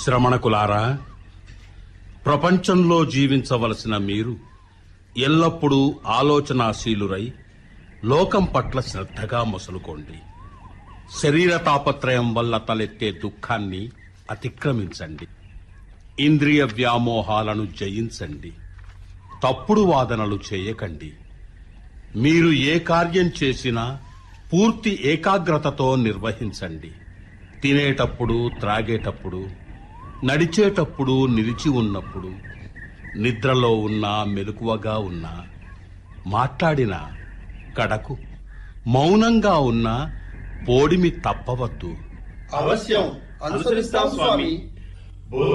శ్రమణకులారా ప్రపంచంలో జీవించవలసిన మీరు ఎల్లప్పుడూ ఆలోచనాశీలురై లోకం పట్ల శ్రద్ధగా మొసలుకోండి శరీర తాపత్రయం వల్ల తలెత్తే దుఃఖాన్ని అతిక్రమించండి ఇంద్రియ వ్యామోహాలను జయించండి తప్పుడు వాదనలు చేయకండి మీరు ఏ కార్యం చేసినా పూర్తి ఏకాగ్రతతో నిర్వహించండి తినేటప్పుడు త్రాగేటప్పుడు నడిచేటప్పుడు నిలిచి ఉన్నప్పుడు నిద్రలో ఉన్నా మెలకువగా ఉన్నా మాట్లాడిన కడకు మౌనంగా ఉన్న పోడిమి తప్పవద్దు అవశ్యం అనుసరిస్తాం స్వామి